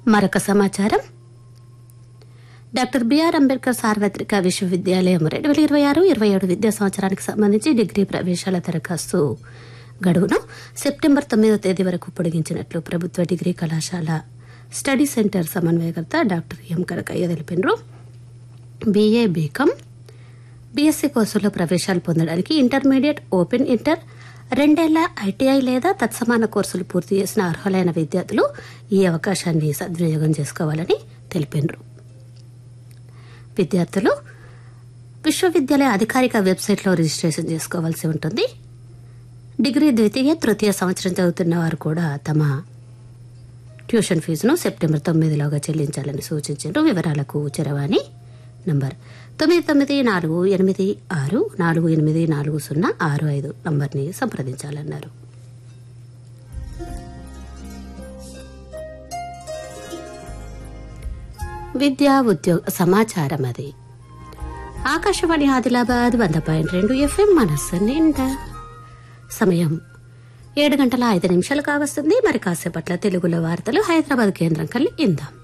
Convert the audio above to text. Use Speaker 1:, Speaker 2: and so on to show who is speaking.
Speaker 1: మరొక సమాచారం doctor BR Ambedkar సార్వత్రిక విశ్వవిద్యాలయం రెండు వేల ఇరవై ఆరు ఇరవై ఏడు విద్యా సంవత్సరానికి సంబంధించి డిగ్రీ ప్రవేశాల దరఖాస్తు గడువును సెప్టెంబర్ తొమ్మిదో తేదీ వరకు పొడిగించినట్లు ప్రభుత్వ డిగ్రీ కళాశాల స్టడీ సెంటర్ సమన్వయకర్త డాక్టర్ ఎం కనకయ్య తెలిపినారు బీఏ బీకామ్ బీఎస్సీ కోర్సుల్లో ప్రవేశాలు పొందడానికి ఇంటర్మీడియట్ ఓపెన్ ఇంటర్ రెండేళ్ల ఐటీఐ లేదా తత్సమాన కోర్సులు పూర్తి చేసిన అర్హులైన విద్యార్థులు ఈ అవకాశాన్ని సద్వినియోగం చేసుకోవాలని తెలిపినారు విద్యార్థులు విశ్వవిద్యాలయ అధికారిక వెబ్సైట్లో రిజిస్ట్రేషన్ చేసుకోవాల్సి ఉంటుంది డిగ్రీ ద్వితీయ తృతీయ సంవత్సరం చదువుతున్న వారు కూడా తమ ట్యూషన్ ఫీజును సెప్టెంబర్ తొమ్మిదిలోగా చెల్లించాలని సూచించారు వివరాలకు చరవాణి నంబర్ తొమ్మిది తొమ్మిది నాలుగు ఎనిమిది ఆరు నాలుగు ఎనిమిది నాలుగు సున్నా ఆరు ఐదు నంబర్ని సంప్రదించాలన్నారు విద్యా ఉద్యోగ సమాచారం అది ఆకాశవాణి ఆదిలాబాద్ వంద పాయింట్ రెండు ఎఫ్ఎం మనస్సు నిండా సమయం ఏడు గంటల ఐదు నిమిషాలు కావస్తుంది మరి కాసేపట్ల తెలుగులో వార్తలు హైదరాబాద్ కేంద్రం కలిగి ఇందాం